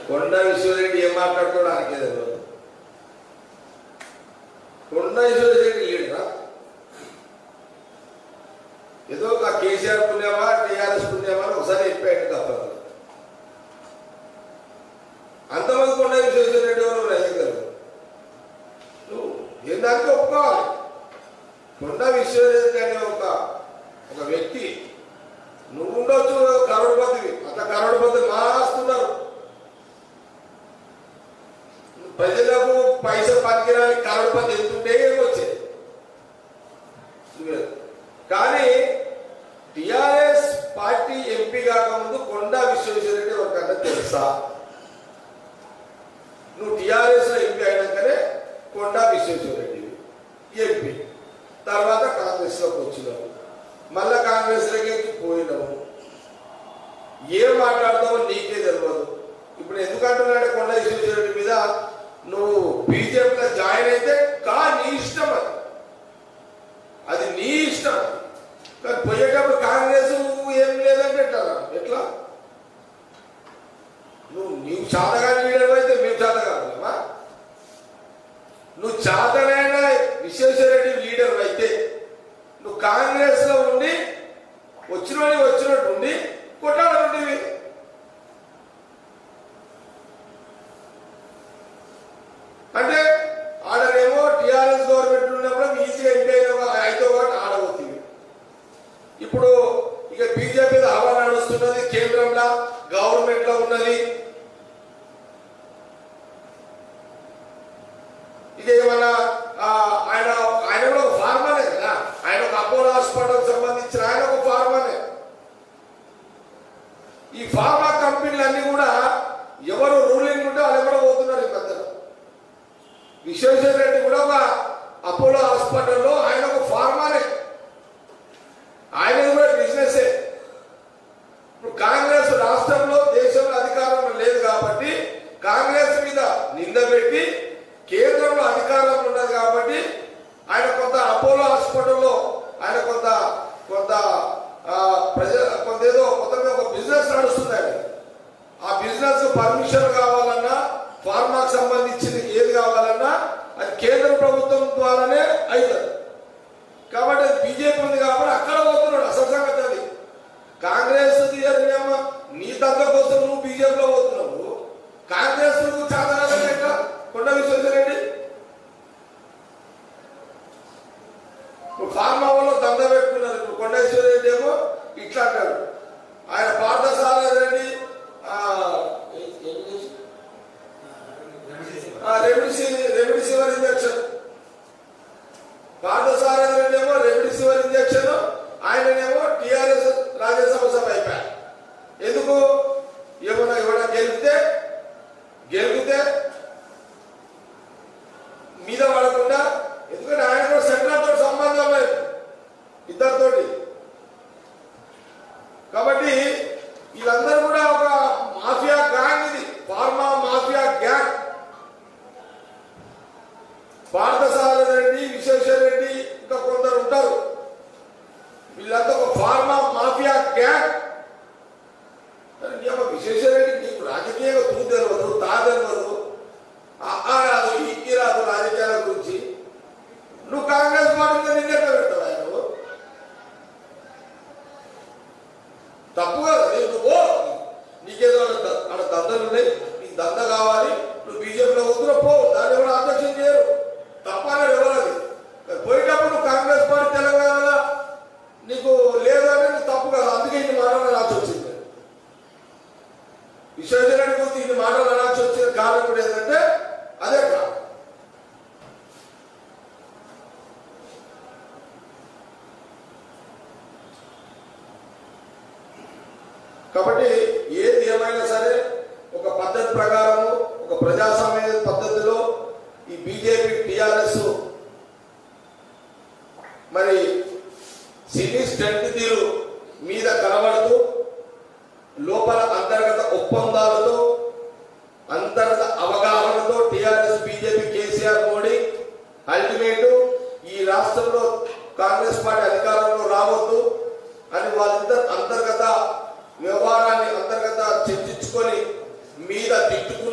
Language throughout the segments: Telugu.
కొండ విశ్వరెడ్డి ఏం మాట్లాడుతాడో ఆయనకే తెలియదు కొండ విశ్వరెడ్డి లీడరా ఏదో ఒక కేసీఆర్ పుణ్యమా టీఆర్ఎస్ పుణ్యమా అని ఒకసారి చెప్పాడు తప్పదు అంతమంది కొండ విశ్వేశ్వరరెడ్డి ఎవరు రైతులు నువ్వు ఏందానికి ఒప్పుకోవాలి కొండ విశ్వేశ్వరరెడ్డి అనే ఒక ఒక వ్యక్తి నువ్వు ఉండొచ్చు కరోడ్పతివి అట్లా కరోడ్పతి మాస్తున్నారు ప్రజలకు పైసలు పనికిరాని కరోడ్పతి ఎంతుంటే వచ్చేది కానీ టిఆర్ఎస్ పార్టీ ఎంపీ కాకముందు కొండా విశ్వేశ్వరరెడ్డి ఎవరికన్నా తెలుసా నువ్వు టిఆర్ఎస్ లో ఎంపీ అయినాకనే కొండా విశ్వేశ్వరరెడ్డి ఎంపీ తర్వాత కాంగ్రెస్ లోకి వచ్చినావు మళ్ళా కాంగ్రెస్ లోకి పోయినావు ఏం మాట్లాడతావో నీకే తెలియదు ఇప్పుడు ఎందుకంటున్నాడే కొండ విశ్వేశ్వరరెడ్డి మీద నువ్వు బీజేపీలో జాయిన్ అయితే కా నీ ఇష్టం అది అది నీ ఇష్టం కానీ పోయేటప్పుడు కాంగ్రెస్ ఏం లేదంటే ఎట్లా ఎట్లా నువ్వు నీవు చాతగాని లీడర్ అయితే మేము చాతగాలమా నువ్వు చాతనైన విశ్వేశ్వరరెడ్డి లీడర్ అయితే నువ్వు కాంగ్రెస్ లో ఉండి వచ్చినోని వచ్చినట్టు ఉండి కొట్టాడుండేవి అంటే ఆడనేమో టిఆర్ఎస్ గవర్నమెంట్ ఉన్నప్పుడు ఈజీగా ఎంపీ అయితే ఒకటి ఆడబోతుంది ఇప్పుడు ఇక బీజేపీ హవా నడుస్తున్నది కేంద్రంలో గవర్నమెంట్ లో ఉన్నది ఇక ఏమన్నా ఆ, ఆయన ఆయన కూడా ఒక ఫార్మనే కదా ఆయన ఒక అపోలో హాస్పిటల్ సంబంధించిన ఆయన ఒక ఫార్మనే ఈ ఫార్మా కంపెనీలన్నీ కూడా ఎవరు రూలింగ్ ఉంటే వాళ్ళు ఎవరో పోతున్నారు ఈ మధ్యలో విశ్వేశ్వర రెడ్డి కూడా ఒక అపోలో హాస్పిటల్లో ఆయన ఒక ఫార్మానే ఆయన కూడా బిజినెస్ ఇప్పుడు కాంగ్రెస్ రాష్ట్రంలో దేశంలో అధికారంలో లేదు కాబట్టి కాంగ్రెస్ మీద నింద పెట్టి కేంద్రంలో అధికారంలో ఉన్నది కాబట్టి ఆయన కొంత అపోలో హాస్పిటల్లో ఆయన కొంత కొంత ఆ, ప్రజ కొంత ఏదో కొంత ఒక బిజినెస్ నడుస్తుంది ఆయన ఆ బిజినెస్ పర్మిషన్ కావాలన్నా ఫార్మాకు సంబంధించింది ఏది కావాలన్నా అది కేంద్ర ప్రభుత్వం ద్వారానే అవుతుంది కాబట్టి అది బీజేపీ ఉంది కాబట్టి అక్కడ పోతున్నాడు అసలు సంగతి అది కాంగ్రెస్ తీయమ్మ నీ తగ్గ కోసం నువ్వు బీజేపీలో పోతున్నావు కాంగ్రెస్ నువ్వు చాదరాలని ఎట్లా కొండ విశ్వేశ్వరరెడ్డి ఇప్పుడు ఫార్మా వాళ్ళు దంద పెట్టుకున్నారు ఇప్పుడు కొండ విశ్వేశ్వరరెడ్డి ఏమో ఇట్లా అంటాడు ఆయన పార్థసారథి రెడ్డి ఆ, ఏ- ఏం చేసి- ఆ, remdesivir remdesivir injection Parthasarathy Reddy ఏమో రెమ్డిసివిర్ ఇంజక్షన్ ఆయననేమో టిఆర్ఎస్ రాజ్యసభ సభ అయిపోయారు ఎందుకు ఏమన్నా ఎవరైనా గెలిపితే గెలిపితే మీద పడకుండా ఎందుకంటే ఆయన కూడా సెంట్రల్ తోటి సంబంధం లేదు ఇద్దరితోటి కాబట్టి వీళ్ళందరూ కూడా ఒక మాఫియా గ్యాంగ్ ఇది pharma mafia gang Parthasarathy Reddy Vishweshwar Reddy ఇంకా కొందరు ఉంటారు వీళ్ళంతా ఒక ఫార్మా మాఫియా గ్యాంగ్ అరే నీ అమ్మ విశ్వేశ్వర రెడ్డి నీకు రాజకీయంగా తూ తెలియదు తా తెలియదు ఆ ఆ రాదు ఈ రాదు రాజకీయాల గురించి నువ్వు కాంగ్రెస్ పార్టీ మీద నిన్నెట్లా పెడతావా నువ్వు తప్పు కదా నేను నువ్వు పో. నీకేదో ఆడ ద- ఆడ దందలు ఉన్నాయి నీకు దంద కావాలి నువ్వు బీజేపీలో వద్దులో పో దాన్ని ఎవరు అధ్యక్షం చేయరు తప్పని ఎవరది పోయేటప్పుడు నువ్వు కాంగ్రెస్ పార్టీ తెలంగాణలో నీకు లేదు అంటే నువ్వు తప్పు కదా అందుకే ఇన్ని మాటలు రాసి వచ్చింది విశ్వేశ్వరుడి గురించి ఇన్ని మాటలు రాసి వచ్చిన కారణం కూడా ఏంటంటే అదే కారణం కాబట్టి ఏది ఏమైనా సరే ఒక పద్ధతి ప్రకారము ఒక ప్రజాస్వామ్య పద్ధతిలో ఈ బీజేపీ టిఆర్ఎస్ మరి సినీ స్ట్రెంత్ తీరు మీద కనబడుతూ లోపల అంతర్గత ఒప్పందాలతో అంతర్గత అవగాహనతో TRS BJP KCR Modi ultimate ఈ రాష్ట్రంలో కాంగ్రెస్ పార్టీ అధికారంలో రావద్దు అని వాళ్ళిద్దరు అంతర్గత వ్యవహారాన్ని అంతర్గత చర్చించుకొని మీద తిట్టుకు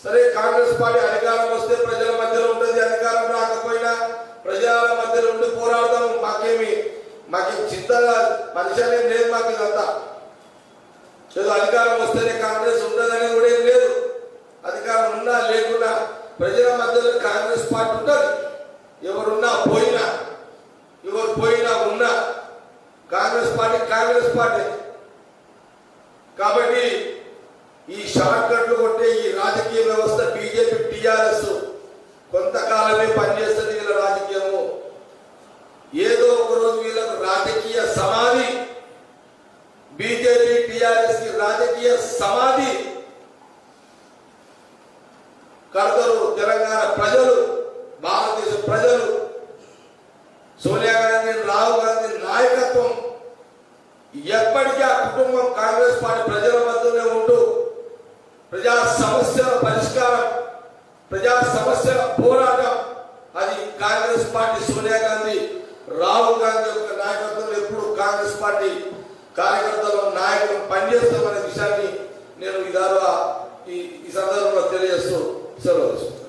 సరే కాంగ్రెస్ పార్టీ అధికారం వస్తే ప్రజల మధ్యలో ఉంటుంది అధికారం రాకపోయినా ప్రజల మధ్యలో ఉండి పోరాడదాం మాకేమి మాకు చింత మనిషి అనేది లేదు మాకు ఇదంతా ఏదో అధికారం వస్తేనే కాంగ్రెస్ ఉండదని కూడా ఏం లేదు అధికారం ఉన్నా లేకున్నా ప్రజల మధ్యలో కాంగ్రెస్ పార్టీ ఉంటుంది ఎవరున్నా పోయినా ఎవరు పోయినా ఉన్నా కాంగ్రెస్ పార్టీ కాంగ్రెస్ పార్టీ కాబట్టి ఈ షార్ట్ కట్లు కొట్టే ఈ రాజకీయ వ్యవస్థ బీజేపీ టిఆర్ఎస్ కొంతకాలమే పనిచేస్తుంది వీళ్ళ రాజకీయము ఏదో ఒక రోజు వీళ్ళకు రాజకీయ సమాధి బీజేపీ టిఆర్ఎస్ కి రాజకీయ సమాధి కడతారు తెలంగాణ ప్రజలు భారతదేశ ప్రజలు సోనియా గాంధీ రాహుల్ గాంధీ నాయకత్వం ఎప్పటికీ ఆ కుటుంబం కాంగ్రెస్ పార్టీ ప్రజల మధ్యనే ఉంటూ ప్రజా సమస్యల పరిష్కారం ప్రజా సమస్యల పోరాటం అది కాంగ్రెస్ పార్టీ సోనియా గాంధీ రాహుల్ గాంధీ యొక్క నాయకత్వంలో ఎప్పుడు కాంగ్రెస్ పార్టీ కార్యకర్తలు నాయకులు పనిచేస్తామనే విషయాన్ని నేను ఈ ద్వారా ఈ ఈ సందర్భంలో తెలియజేస్తూ సెలవు తీసుకుంటాను.